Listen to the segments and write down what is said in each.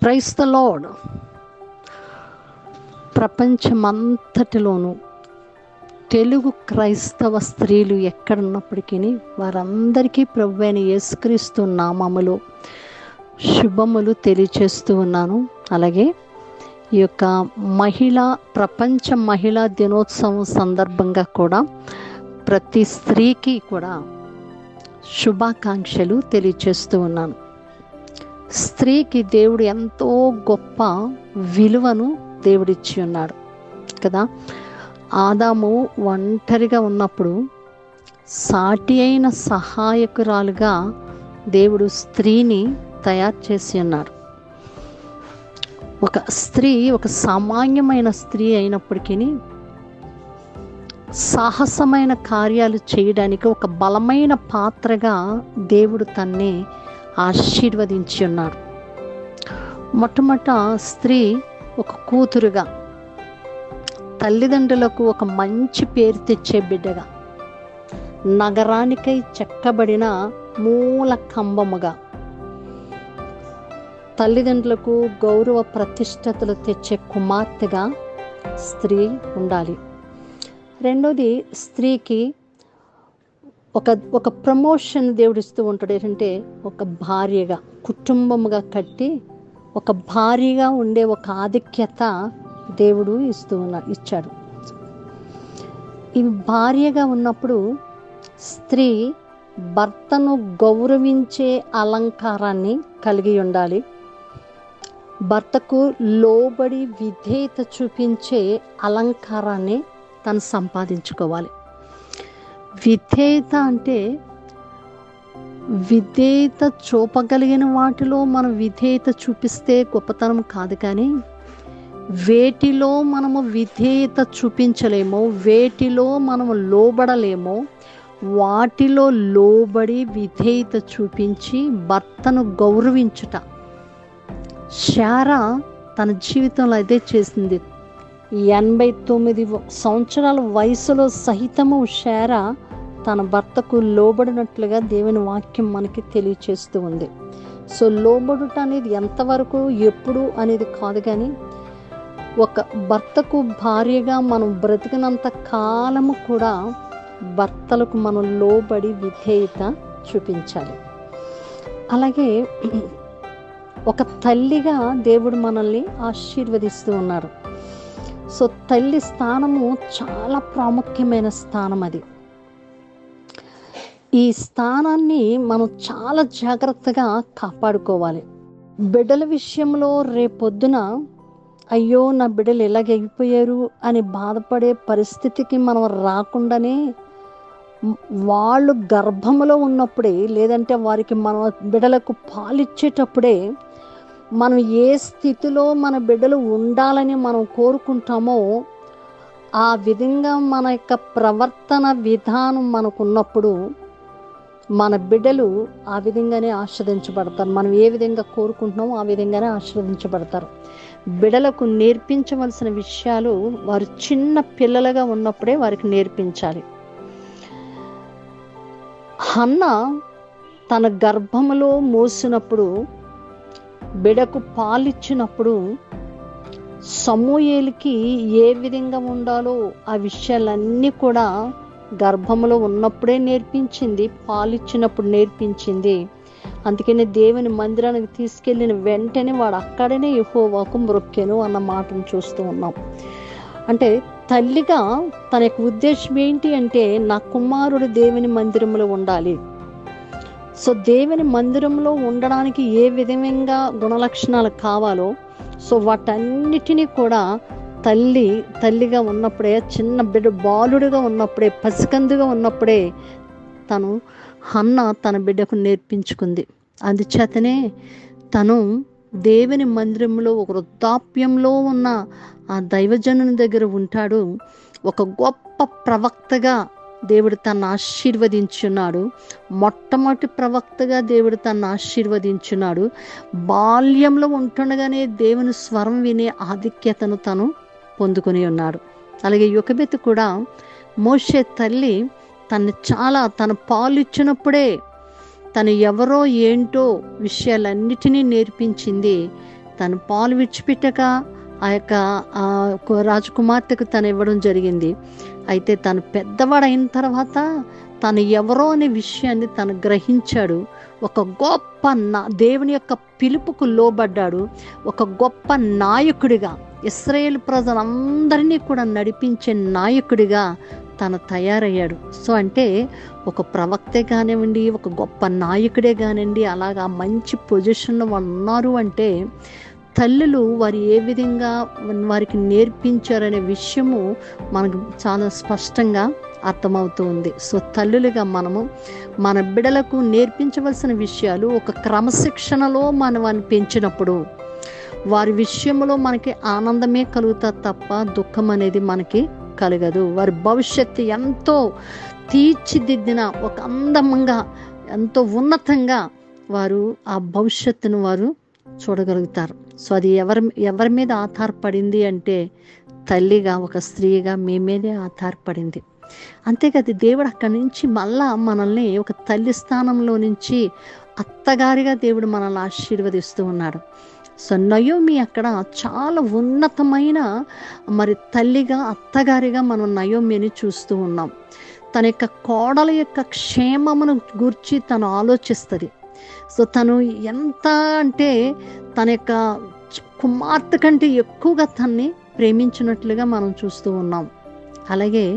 price the Lord ప్రపంచమంతటిలోనూ తెలుగు క్రైస్తవ స్త్రీలు ఎక్కడున్నప్పటికీ వారందరికీ ప్రభు అయిన యేసుక్రీస్తు నామములో శుభములు తెలియచేస్తూ ఉన్నాను అలాగే ఈ యొక్క మహిళా ప్రపంచ మహిళా దినోత్సవం సందర్భంగా కూడా ప్రతి స్త్రీకి కూడా శుభాకాంక్షలు తెలియచేస్తూ ఉన్నాను స్త్రీకి దేవుడు ఎంతో గొప్ప విలువను దేవుడిచ్చి ఉన్నాడు కదా ఆదాము ఒంటరిగా ఉన్నప్పుడు సాటి అయిన సహాయకురాలుగా దేవుడు స్త్రీని తయారు చేసి ఉన్నాడు ఒక స్త్రీ ఒక సామాన్యమైన స్త్రీ అయినప్పటికీ సాహసమైన కార్యాలు చేయడానికి ఒక బలమైన పాత్రగా దేవుడు తన్ని ఆశీర్వదించి ఉన్నాడు మొట్టమొదట స్త్రీ ఒక కూతురుగా తల్లిదండ్రులకు ఒక మంచి పేరు తెచ్చే బిడ్డగా నగరానికై చెక్కబడిన మూల కంబముగా తల్లిదండ్రులకు గౌరవ ప్రతిష్టతలు తెచ్చే కుమార్తెగా స్త్రీ ఉండాలి రెండోది స్త్రీకి ఒక ఒక ప్రమోషన్ దేవుడు ఇస్తూ ఉంటాడు ఏంటంటే ఒక భార్యగా కుటుంబముగా కట్టి ఒక భార్యగా ఉండే ఒక ఆధిక్యత దేవుడు ఇస్తూ ఉన్నాడు ఇచ్చాడు ఈ భార్యగా ఉన్నప్పుడు స్త్రీ భర్తను గౌరవించే అలంకారాన్ని కలిగి ఉండాలి భర్తకు లోబడి విధేయత చూపించే అలంకారాన్ని తను సంపాదించుకోవాలి విధేయత అంటే విధేయత చూపగలిగిన వాటిలో మనం విధేయత చూపిస్తే గొప్పతనం కాదు కానీ వేటిలో మనము విధేయత చూపించలేమో వేటిలో మనము లోబడలేమో వాటిలో లోబడి విధేయత చూపించి భర్తను గౌరవించుట శారా తన జీవితంలో అదే చేసింది ఎనభై తొమ్మిది సంవత్సరాల వయసులో సహితము శారా తన భర్తకు లోబడినట్లుగా దేవుని వాక్యం మనకి తెలియచేస్తూ ఉంది సో లోబడుట అనేది ఎంతవరకు ఎప్పుడు అనేది కాదు కానీ ఒక భర్తకు భార్యగా మనం బ్రతికినంత కాలము కూడా భర్తలకు మనం లోబడి విధేయత చూపించాలి అలాగే ఒక తల్లిగా దేవుడు మనల్ని ఆశీర్వదిస్తూ ఉన్నారు సో తల్లి స్థానము చాలా ప్రాముఖ్యమైన స్థానం అది ఈ స్థానాన్ని మనం చాలా జాగ్రత్తగా కాపాడుకోవాలి బిడ్డల విషయంలో రేపొద్దున అయ్యో నా బిడ్డలు ఎలాగైపోయారు అని బాధపడే పరిస్థితికి మనం రాకుండానే వాళ్ళు గర్భములో ఉన్నప్పుడే లేదంటే వారికి మన బిడ్డలకు పాలిచ్చేటప్పుడే మనం ఏ స్థితిలో మన బిడ్డలు ఉండాలని మనం కోరుకుంటామో ఆ విధంగా మన యొక్క ప్రవర్తన విధానం మనకున్నప్పుడు మన బిడ్డలు ఆ విధంగానే ఆస్వాదించబడతారు మనం ఏ విధంగా కోరుకుంటున్నామో ఆ విధంగానే ఆస్వాదించబడతారు బిడలకు నేర్పించవలసిన విషయాలు వారు చిన్న పిల్లలుగా ఉన్నప్పుడే వారికి నేర్పించాలి హన్న తన గర్భములో మోసినప్పుడు బిడకు పాలిచ్చినప్పుడు సమూయేలికి ఏ విధంగా ఉండాలో ఆ విషయాలన్నీ కూడా గర్భంలో ఉన్నప్పుడే నేర్పించింది పాలిచ్చినప్పుడు నేర్పించింది అందుకనే దేవుని మందిరానికి తీసుకెళ్ళిన వెంటనే వాడు అక్కడనే యహోవాకు మ్రొక్కెను అన్న మాటను చూస్తూ ఉన్నాం అంటే తల్లిగా తన యొక్క ఉద్దేశం ఏంటి అంటే నా కుమారుడు దేవుని మందిరంలో ఉండాలి సో దేవుని మందిరంలో ఉండడానికి ఏ విధంగా గుణలక్షణాలు కావాలో సో వాటన్నిటినీ కూడా తల్లి తల్లిగా ఉన్నప్పుడే చిన్న బిడ్డ బాలుడుగా ఉన్నప్పుడే పసికందుగా ఉన్నప్పుడే తను హన్న తన బిడ్డకు నేర్పించుకుంది అందుచేతనే తను దేవుని మందిరంలో ఒక వృద్ధాప్యంలో ఉన్న ఆ దైవజనుని దగ్గర ఉంటాడు ఒక గొప్ప ప్రవక్తగా దేవుడు తను ఆశీర్వదించున్నాడు మొట్టమొదటి ప్రవక్తగా దేవుడు తను ఆశీర్వదించున్నాడు బాల్యంలో ఉంటుండగానే దేవుని స్వరం వినే ఆధిక్యతను తను పొందుకొని ఉన్నాడు అలాగే యుకబెత్తు కూడా మోసే తల్లి తను చాలా తన పాలు ఇచ్చినప్పుడే తను ఎవరో ఏంటో విషయాలన్నిటినీ నేర్పించింది తను పాలు విడిచిపెట్టక ఆ యొక్క ఆ కు- రాజకుమార్తెకు తను ఇవ్వడం జరిగింది అయితే తను పెద్దవాడైన తర్వాత తను ఎవరో అనే విషయాన్ని తను గ్రహించాడు ఒక గొప్ప నా దేవుని యొక్క పిలుపుకు లోబడ్డాడు ఒక గొప్ప నాయకుడిగా ఇస్రాయేల్ ప్రజలందరినీ కూడా నడిపించే నాయకుడిగా తను తయారయ్యాడు సో అంటే ఒక ప్రవక్తే కానివ్వండి ఒక గొప్ప నాయకుడే కానివ్వండి అలాగా మంచి పొజిషన్లో వాళ్ళు ఉన్నారు అంటే తల్లులు వారు ఏ విధంగా వారికి నేర్పించారనే విషయము మనకు చాలా స్పష్టంగా అర్థమవుతూ ఉంది సో తల్లులుగా మనము మన బిడలకు నేర్పించవలసిన విషయాలు ఒక క్రమశిక్షణలో మనం వారిని పెంచినప్పుడు వారి విషయంలో మనకి ఆనందమే కలుగుతుంది తప్ప దుఃఖం అనేది మనకి కలగదు వారి భవిష్యత్తు ఎంతో తీర్చిదిద్దిన ఒక అందమంగా ఎంతో ఉన్నతంగా వారు ఆ భవిష్యత్తును వారు చూడగలుగుతారు సో అది ఎవరి ఎవరి మీద ఆధారపడింది అంటే తల్లిగా ఒక స్త్రీగా మీ మీదే ఆధారపడింది అంతేకాదు దేవుడు అక్కడి నుంచి మళ్ళా మనల్ని ఒక తల్లి స్థానంలో నుంచి అత్తగారిగా దేవుడు మనల్ని ఆశీర్వదిస్తూ ఉన్నాడు సో నయోమి అక్కడ చాలా ఉన్నతమైన మరి తల్లిగా అత్తగారిగా మనం నయోమిని చూస్తూ ఉన్నాం తన యొక్క కోడల యొక్క క్షేమమును గూర్చి తను ఆలోచిస్తుంది సో తను ఎంత అంటే తన యొక్క కుమార్తె కంటే ఎక్కువగా తన్ని ప్రేమించినట్లుగా మనం చూస్తూ ఉన్నాం అలాగే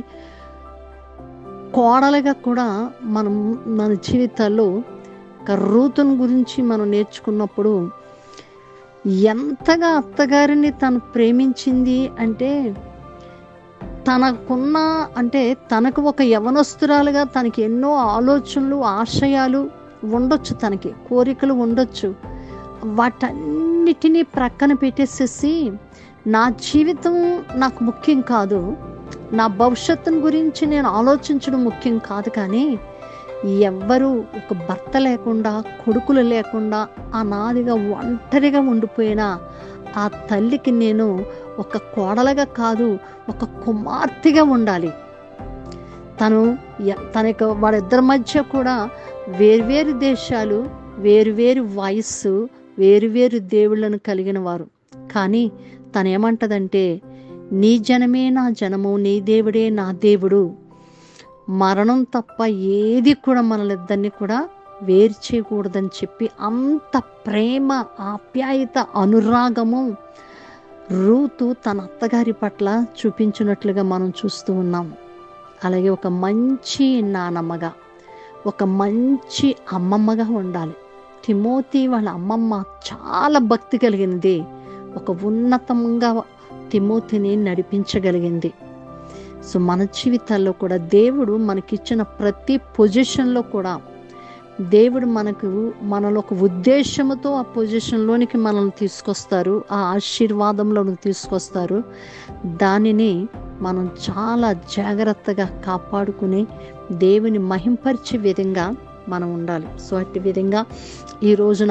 కోడలుగా కూడా మనం మన జీవితాల్లో ఒక రూతుని గురించి మనం నేర్చుకున్నప్పుడు ఎంతగా అత్తగారిని తను ప్రేమించింది అంటే తనకున్న అంటే తనకు ఒక యవనస్తురాలుగా తనకి ఎన్నో ఆలోచనలు ఆశయాలు ఉండొచ్చు తనకి కోరికలు ఉండొచ్చు వాటన్నిటినీ ప్రక్కన పెట్టేసేసి నా జీవితం నాకు ముఖ్యం కాదు నా భవిష్యత్తును గురించి నేను ఆలోచించడం ముఖ్యం కాదు కానీ ఎవ్వరూ ఒక భర్త లేకుండా కొడుకులు లేకుండా అనాదిగా ఒంటరిగా ఉండిపోయిన ఆ తల్లికి నేను ఒక కోడలుగా కాదు ఒక కుమార్తెగా ఉండాలి తను ఎ- తన యొక్క వాళ్ళిద్దరి మధ్య కూడా వేర్వేరు దేశాలు వేరువేరు వయస్సు వేరువేరు దేవుళ్ళను కలిగిన వారు కానీ తను ఏమంటదంటే నీ జనమే నా జనము నీ దేవుడే నా దేవుడు మరణం తప్ప ఏది కూడా మనలిద్దరిని కూడా వేరు చేయకూడదని చెప్పి అంత ప్రేమ ఆప్యాయత అనురాగము రూతు తన అత్తగారి పట్ల చూపించినట్లుగా మనం చూస్తూ ఉన్నాం అలాగే ఒక మంచి నానమ్మగా ఒక మంచి అమ్మమ్మగా ఉండాలి తిమోతి వాళ్ళ అమ్మమ్మ చాలా భక్తి కలిగినది ఒక ఉన్నతంగా తిమోతిని నడిపించగలిగింది సో మన జీవితాల్లో కూడా దేవుడు మనకిచ్చిన ప్రతి పొజిషన్లో కూడా దేవుడు మనకు మనలో ఒక ఉద్దేశంతో ఆ పొజిషన్లోనికి మనల్ని తీసుకొస్తారు ఆ ఆశీర్వాదంలోనికి తీసుకొస్తారు దానిని మనం చాలా జాగ్రత్తగా కాపాడుకుని దేవుని మహింపరిచే విధంగా మనం ఉండాలి సో అట్టి విధంగా ఈ రోజున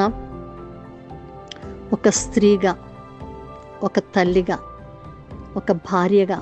ఒక స్త్రీగా ఒక తల్లిగా ఒక భార్యగా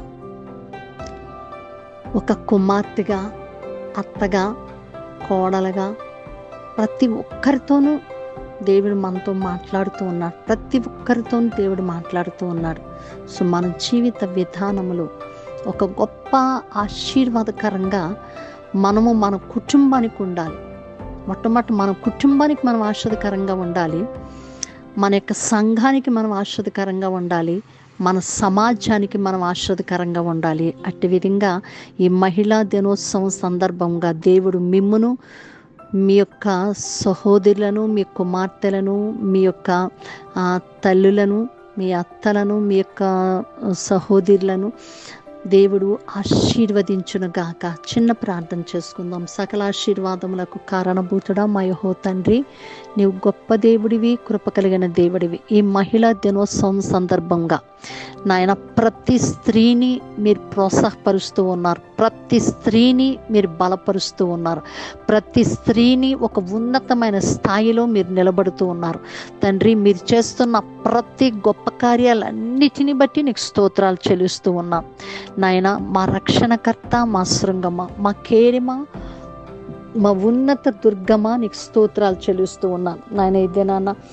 ఒక కుమార్తెగా అత్తగా కోడలుగా ప్రతి ఒక్కరితోనూ దేవుడు మనతో మాట్లాడుతూ ఉన్నాడు ప్రతి ఒక్కరితోనూ దేవుడు మాట్లాడుతూ ఉన్నాడు సో మన జీవిత విధానములో ఒక గొప్ప ఆశీర్వాదకరంగా మనము మన కుటుంబానికి ఉండాలి మొట్టమొదటి మన కుటుంబానికి మనం ఆశ్రదకరంగా ఉండాలి మన యొక్క సంఘానికి మనం ఆశ్రదకరంగా ఉండాలి మన సమాజానికి మనం ఆశ్రదకరంగా ఉండాలి అట్టి విధంగా ఈ మహిళా దినోత్సవం సందర్భంగా దేవుడు మిమ్మును మీ యొక్క సహోదరులను మీ కుమార్తెలను మీ యొక్క ఆ, తల్లులను మీ అత్తలను మీ యొక్క సహోదరులను దేవుడు ఆశీర్వదించును గాక చిన్న ప్రార్థన చేసుకుందాం సకల ఆశీర్వాదములకు కారణభూతుడా మా యహో తండ్రి నీవు గొప్ప దేవుడివి కృప కలిగిన దేవుడివి ఈ మహిళా దినోత్సవం సందర్భంగా నాయన ప్రతి స్త్రీని మీరు ప్రోత్సాహపరుస్తూ ఉన్నారు ప్రతి స్త్రీని మీరు బలపరుస్తూ ఉన్నారు ప్రతి స్త్రీని ఒక ఉన్నతమైన స్థాయిలో మీరు నిలబడుతూ ఉన్నారు తండ్రి మీరు చేస్తున్న ప్రతి గొప్ప కార్యాలన్నిటిని బట్టి నీకు స్తోత్రాలు చెల్లిస్తూ ఉన్నాం నాయన మా రక్షణకర్త మా శృంగమ మా కేరిమ మా ఉన్నత దుర్గమ నీకు స్తోత్రాలు చెల్లిస్తూ ఉన్నాను నాయన ఇదే నాన్న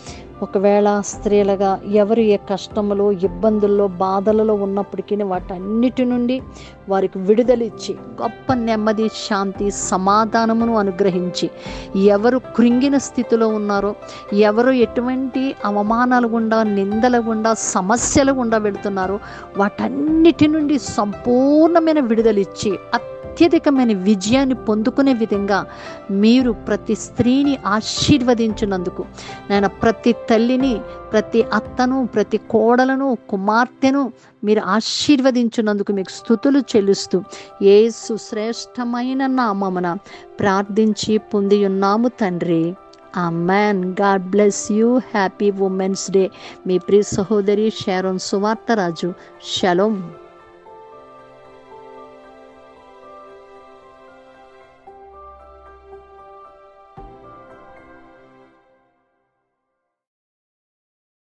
ఒకవేళ స్త్రీలుగా ఎవరు ఏ కష్టములో ఇబ్బందుల్లో బాధలలో ఉన్నప్పటికీ వాటన్నిటి నుండి వారికి విడుదలిచ్చి గొప్ప నెమ్మది శాంతి సమాధానమును అనుగ్రహించి ఎవరు కృంగిన స్థితిలో ఉన్నారో ఎవరు ఎటువంటి అవమానాలు గుండా నిందల గుండా సమస్యల గుండా వెళుతున్నారో వాటన్నిటి నుండి సంపూర్ణమైన విడుదలిచ్చి అత్యధికమైన విజయాన్ని పొందుకునే విధంగా మీరు ప్రతి స్త్రీని ఆశీర్వదించినందుకు నేను ప్రతి తల్లిని ప్రతి అత్తను ప్రతి కోడలను కుమార్తెను మీరు ఆశీర్వదించినందుకు మీకు స్థుతులు చెల్లిస్తూ ఏసు శ్రేష్టమైన నామమున ప్రార్థించి పొంది ఉన్నాము తండ్రి amen God bless you happy women's day మీ ప్రియ సహోదరి షారోన్ సువార్తరాజు షలోం